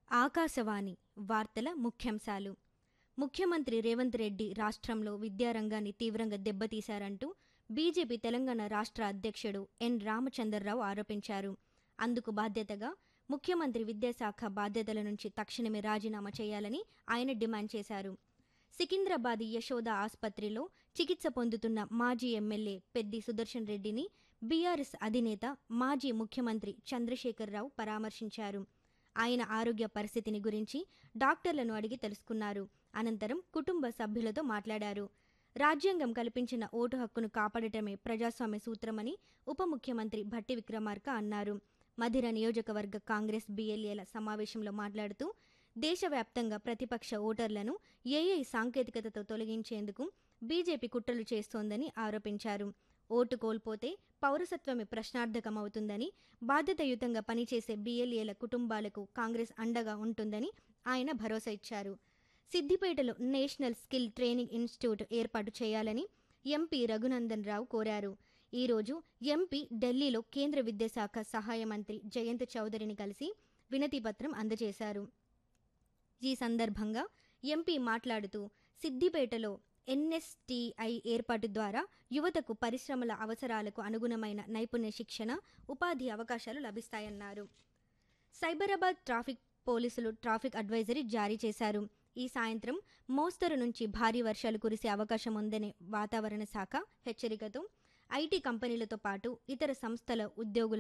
ఆకాశవాణి వార్తల ముఖ్యాంశాలు ముఖ్యమంత్రి రేవంత్ రెడ్డి రాష్ట్రంలో విద్యారంగాన్ని తీవ్రంగా దెబ్బతీశారంటూ బీజేపీ తెలంగాణ రాష్ట్ర అధ్యక్షుడు ఎన్ రామచందర్రావు ఆరోపించారు అందుకు బాధ్యతగా ముఖ్యమంత్రి విద్యాశాఖ బాధ్యతల నుంచి తక్షణమే రాజీనామా చేయాలని ఆయన డిమాండ్ చేశారు సికింద్రాబాద్ యశోద ఆసుపత్రిలో చికిత్స పొందుతున్న మాజీ ఎమ్మెల్యే పెద్ది సుదర్శన్ రెడ్డిని బీఆర్ఎస్ అధినేత మాజీ ముఖ్యమంత్రి చంద్రశేఖరరావు పరామర్శించారు ఆయన ఆరోగ్య పరిస్థితిని గురించి డాక్టర్లను అడిగి తెలుసుకున్నారు అనంతరం కుటుంబ సభ్యులతో మాట్లాడారు రాజ్యాంగం కల్పించిన ఓటు హక్కును కాపాడటమే ప్రజాస్వామ్య సూత్రమని ఉప ముఖ్యమంత్రి భట్టి విక్రమార్క అన్నారు మధిర నియోజకవర్గ కాంగ్రెస్ బీఎల్ఏల సమావేశంలో మాట్లాడుతూ దేశవ్యాప్తంగా ప్రతిపక్ష ఓటర్లను ఏఐ సాంకేతికతతో తొలగించేందుకు బీజేపీ కుట్రలు చేస్తోందని ఆరోపించారు ఓటు కోల్పోతే పౌరసత్వమే ప్రశ్నార్థకమవుతుందని బాధ్యతాయుతంగా పనిచేసే బీఎల్ఏల కుటుంబాలకు కాంగ్రెస్ అండగా ఉంటుందని ఆయన భరోసా ఇచ్చారు సిద్దిపేటలో నేషనల్ స్కిల్ ట్రైనింగ్ ఇన్స్టిట్యూట్ ఏర్పాటు చేయాలని ఎంపీ రఘునందన్ రావు కోరారు ఈరోజు ఎంపీ ఢిల్లీలో కేంద్ర విద్యాశాఖ సహాయ మంత్రి జయంత్ చౌదరిని కలిసి వినతిపత్రం అందజేశారు ఈ సందర్భంగా ఎంపీ మాట్లాడుతూ సిద్దిపేటలో ఎన్ఎస్టీఐ ఏర్పాటు ద్వారా యువతకు పరిశ్రమల అవసరాలకు అనుగుణమైన నైపుణ్య శిక్షణ ఉపాధి అవకాశాలు లభిస్తాయన్నారు సైబరాబాద్ ట్రాఫిక్ పోలీసులు ట్రాఫిక్ అడ్వైజరీ జారీ చేశారు ఈ సాయంత్రం మోస్తరు నుంచి భారీ వర్షాలు కురిసే అవకాశం ఉందనే వాతావరణ శాఖ హెచ్చరికతో ఐటీ కంపెనీలతో పాటు ఇతర సంస్థల ఉద్యోగుల